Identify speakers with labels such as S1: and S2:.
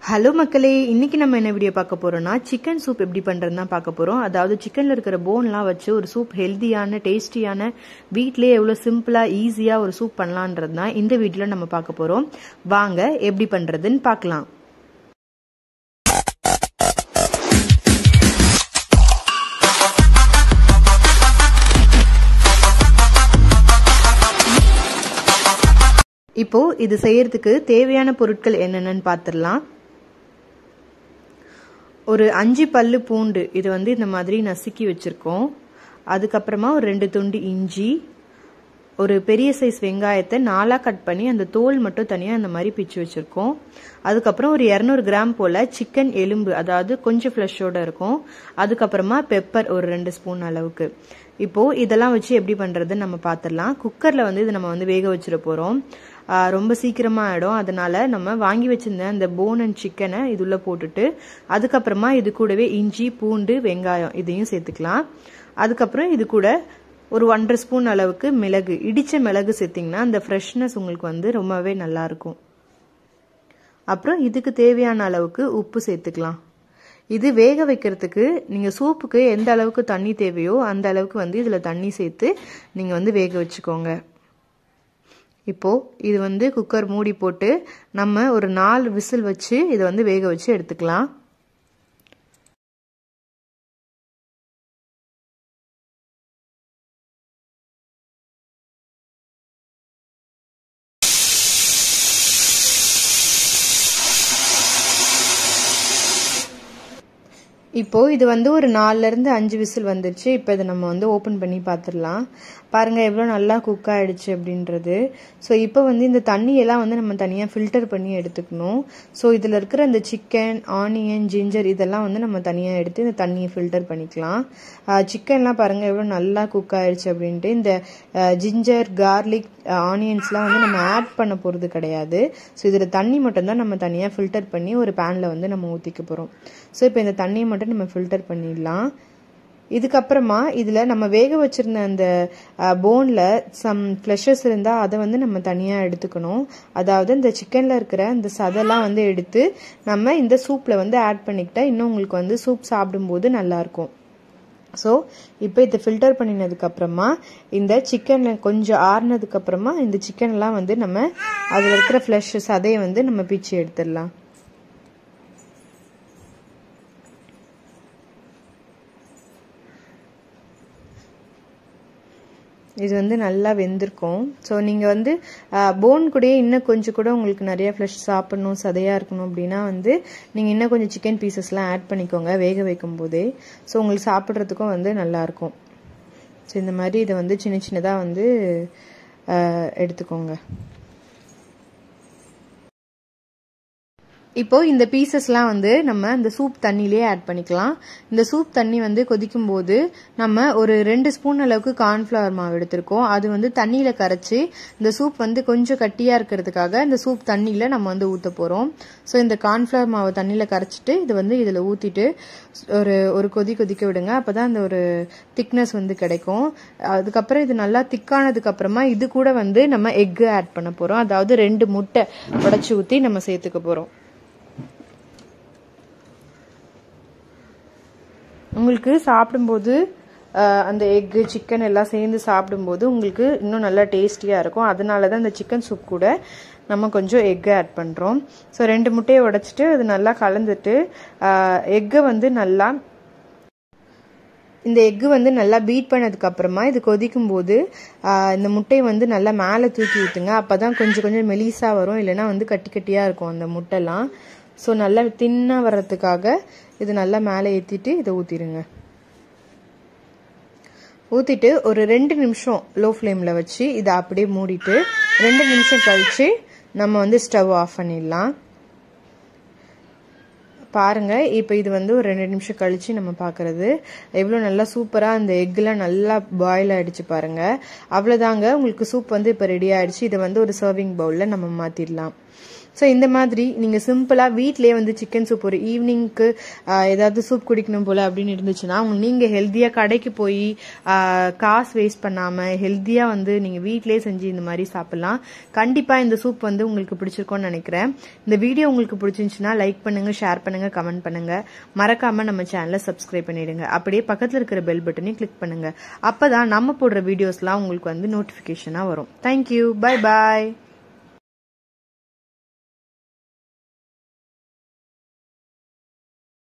S1: hello மக்களே இன்னைக்கு நம்ம என்ன வீடியோ பார்க்க போறோம்னா சிக்கன் சூப் எப்படி பண்றதுன்னு தான் பார்க்க போறோம் அதாவது சிக்கன்ல இருக்கிற போன்லாம் வச்சு ஒரு சூப் ஹெல்தியான டேஸ்டியான வீட்லயே எவ்வளவு சிம்பிளா ஈஸியா ஒரு சூப் பண்ணலான்றது தான் இந்த வீடியோல நம்ம பார்க்க போறோம் வாங்க எப்படி பண்றதுன்னு பார்க்கலாம் இப்போ இது செய்யறதுக்கு தேவையான பொருட்கள் என்னென்னு பார்த்துடலாம் ஒரு அஞ்சு பல்லு பூண்டு இது வந்து இந்த மாதிரி நசுக்கி வச்சுருக்கோம் அதுக்கப்புறமா ஒரு ரெண்டு துண்டு இஞ்சி ஒரு பெரிய சைஸ் வெங்காயத்தை நாலாக கட் பண்ணி அந்த தோல் மட்டும் தனியாக அந்த மாதிரி பிச்சு வச்சுருக்கோம் அதுக்கப்புறம் ஒரு இரநூறு கிராம் போல் சிக்கன் எலும்பு அதாவது கொஞ்சம் ஃப்ளஷோட இருக்கும் அதுக்கப்புறமா பெப்பர் ஒரு ரெண்டு ஸ்பூன் அளவுக்கு இப்போது இதெல்லாம் வச்சு எப்படி பண்ணுறதுன்னு நம்ம பார்த்துடலாம் குக்கரில் வந்து இது நம்ம வந்து வேக வச்சிட போகிறோம் ரொம்ப சீக்கிரமாக ஆகிடும் அதனால் நம்ம வாங்கி வச்சிருந்த அந்த போன் அண்ட் சிக்கனை இதுள்ள போட்டுட்டு அதுக்கப்புறமா இது கூடவே இஞ்சி பூண்டு வெங்காயம் இதையும் சேர்த்துக்கலாம் அதுக்கப்புறம் இது கூட ஒரு ஒன்றரை ஸ்பூன் அளவுக்கு மிளகு இடித்த மிளகு சேர்த்திங்கன்னா அந்த ஃப்ரெஷ்னஸ் உங்களுக்கு வந்து ரொம்பவே நல்லாயிருக்கும் அப்புறம் இதுக்கு தேவையான அளவுக்கு உப்பு சேர்த்துக்கலாம் இது வேக வைக்கிறதுக்கு நீங்கள் சூப்புக்கு எந்த அளவுக்கு தண்ணி தேவையோ அந்த அளவுக்கு வந்து இதில் தண்ணி சேர்த்து நீங்கள் வந்து வேக வச்சுக்கோங்க இப்போது இது வந்து குக்கர் மூடி போட்டு நம்ம ஒரு நாலு விசில் வச்சு இதை வந்து வேக வச்சு எடுத்துக்கலாம் இப்போது இது வந்து ஒரு நாலுலேருந்து அஞ்சு விசில் வந்துருச்சு இப்போ இதை நம்ம வந்து ஓப்பன் பண்ணி பார்த்துடலாம் பாருங்கள் எவ்வளோ நல்லா குக் ஆகிடுச்சு அப்படின்றது ஸோ இப்போ வந்து இந்த தண்ணியெல்லாம் வந்து நம்ம தனியாக ஃபில்டர் பண்ணி எடுத்துக்கணும் ஸோ இதில் இருக்கிற இந்த சிக்கன் ஆனியன் ஜிஞ்சர் இதெல்லாம் வந்து நம்ம தனியாக எடுத்து இந்த தண்ணியை ஃபில்டர் பண்ணிக்கலாம் சிக்கன்லாம் பாருங்கள் எவ்வளோ நல்லா குக் ஆகிடுச்சு அப்படின்ட்டு இந்த ஜிஞ்சர் கார்லிக் ஆனியன்ஸ்லாம் வந்து நம்ம ஆட் பண்ண போகிறது கிடையாது ஸோ இதில் தண்ணி மட்டும்தான் நம்ம தனியாக ஃபில்டர் பண்ணி ஒரு பேனில் வந்து நம்ம ஊற்றிக்க போகிறோம் ஸோ இப்போ இந்த தண்ணியை மட்டும் நம்ம ஃபில்டர் பண்ணிடலாம் இதுக்கப்புறமா இதில் நம்ம வேக வச்சுருந்த அந்த போனில் சம் ஃப்ளஷஸ் இருந்தால் அதை வந்து நம்ம தனியாக எடுத்துக்கணும் அதாவது இந்த சிக்கனில் இருக்கிற இந்த சதெல்லாம் வந்து எடுத்து நம்ம இந்த சூப்பில் வந்து ஆட் பண்ணிக்கிட்டா இன்னும் உங்களுக்கு வந்து சூப் சாப்பிடும்போது நல்லாயிருக்கும் ஸோ இப்போ இதை ஃபில்டர் பண்ணினதுக்கப்புறமா இந்த சிக்கனில் கொஞ்சம் ஆறுனதுக்கப்புறமா இந்த சிக்கன்லாம் வந்து நம்ம அதில் இருக்கிற ஃப்ளஷ் சதையை வந்து நம்ம பிச்சு எடுத்துடலாம் இது வந்து நல்லா வெந்திருக்கும் ஸோ நீங்கள் வந்து போன் கூடயே இன்னும் கொஞ்சம் கூட உங்களுக்கு நிறைய ஃப்ளஷ் சாப்பிடணும் சதையாக இருக்கணும் அப்படின்னா வந்து நீங்கள் இன்னும் கொஞ்சம் சிக்கன் பீசஸ்லாம் ஆட் பண்ணிக்கோங்க வேக வைக்கும் போதே ஸோ உங்களுக்கு சாப்பிட்றதுக்கும் வந்து நல்லாயிருக்கும் ஸோ இந்த மாதிரி இதை வந்து சின்ன சின்னதாக வந்து எடுத்துக்கோங்க இப்போ இந்த பீசஸ்லாம் வந்து நம்ம அந்த சூப் தண்ணியிலே ஆட் பண்ணிக்கலாம் இந்த சூப் தண்ணி வந்து கொதிக்கும் போது நம்ம ஒரு ரெண்டு ஸ்பூன் அளவுக்கு கார்ன்ஃப்ளவர் மாவு எடுத்திருக்கோம் அது வந்து தண்ணியில் கரைச்சி இந்த சூப் வந்து கொஞ்சம் கட்டியாக இருக்கிறதுக்காக இந்த சூப் தண்ணியில் நம்ம வந்து ஊற்ற போகிறோம் ஸோ இந்த கார்ன்ஃப்ளவர் மாவு தண்ணியில் கரைச்சிட்டு இது வந்து இதில் ஊற்றிட்டு ஒரு ஒரு கொதி கொதிக்க விடுங்க அப்போ தான் அந்த ஒரு திக்னஸ் வந்து கிடைக்கும் அதுக்கப்புறம் இது நல்லா திக்கானதுக்கு அப்புறமா இது கூட வந்து நம்ம எக்கு ஆட் பண்ண போகிறோம் அதாவது ரெண்டு முட்டை உடச்சி ஊற்றி நம்ம சேர்த்துக்க போகிறோம் உங்களுக்கு சாப்பிடும்போது அந்த எக்கு சிக்கன் எல்லாம் சேர்ந்து சாப்பிடும்போது உங்களுக்கு இன்னும் நல்லா டேஸ்டியாக இருக்கும் அதனால தான் இந்த சிக்கன் சூப் கூட நம்ம கொஞ்சம் எக்கு ஆட் பண்ணுறோம் ஸோ ரெண்டு முட்டையை உடச்சிட்டு அது நல்லா கலந்துட்டு எக்கை வந்து நல்லா இந்த எக்கு வந்து நல்லா பீட் பண்ணதுக்கு அப்புறமா இது கொதிக்கும் போது இந்த முட்டையை வந்து நல்லா மேலே தூக்கி ஊற்றுங்க அப்போ தான் கொஞ்சம் கொஞ்சம் மெலிசாக வரும் இல்லைன்னா வந்து கட்டி கட்டியாக இருக்கும் அந்த முட்டைலாம் ஸோ நல்லா தின்னாக வர்றதுக்காக இது நல்லா மேலே ஏற்றிட்டு இதை ஊற்றிடுங்க ஊற்றிட்டு ஒரு ரெண்டு நிமிஷம் லோ ஃப்ளேமில் வச்சு இதை அப்படியே மூடிட்டு ரெண்டு நிமிஷம் கழித்து நம்ம வந்து ஸ்டவ் ஆஃப் பண்ணிடலாம் பாருங்கள் இப்போ இது வந்து ஒரு ரெண்டு நிமிஷம் கழித்து நம்ம பார்க்குறது எவ்வளோ நல்லா சூப்பராக அந்த எக்லாம் நல்லா பாயில் ஆகிடுச்சு பாருங்கள் அவ்வளோதாங்க உங்களுக்கு சூப் வந்து இப்போ ரெடி ஆகிடுச்சு இதை வந்து ஒரு சர்விங் பவுலில் நம்ம மாற்றிடலாம் ஸோ இந்த மாதிரி நீங்கள் சிம்பிளாக வீட்டிலேயே வந்து சிக்கன் சூப் ஒரு ஈவினிங்க்கு ஏதாவது சூப் குடிக்கணும் போல் அப்படின்னு இருந்துச்சுன்னா நீங்கள் ஹெல்த்தியாக கடைக்கு போய் காசு வேஸ்ட் பண்ணாமல் ஹெல்த்தியாக வந்து நீங்கள் வீட்டிலேயே செஞ்சு இந்த மாதிரி சாப்பிட்லாம் கண்டிப்பாக இந்த சூப் வந்து உங்களுக்கு பிடிச்சிருக்கோன்னு நினைக்கிறேன் இந்த வீடியோ உங்களுக்கு பிடிச்சிருந்துச்சுன்னா லைக் பண்ணுங்கள் ஷேர் பண்ணுங்கள் கமெண்ட் பண்ணுங்கள் மறக்காமல் நம்ம சேனலை சப்ஸ்கிரைப் பண்ணிடுங்க அப்படியே பக்கத்தில் இருக்கிற பெல் பட்டனையும் கிளிக் பண்ணுங்கள் அப்போ தான் நம்ம போடுற வீடியோஸ்லாம் உங்களுக்கு வந்து நோட்டிஃபிகேஷனாக வரும் தேங்க்யூ பை பாய்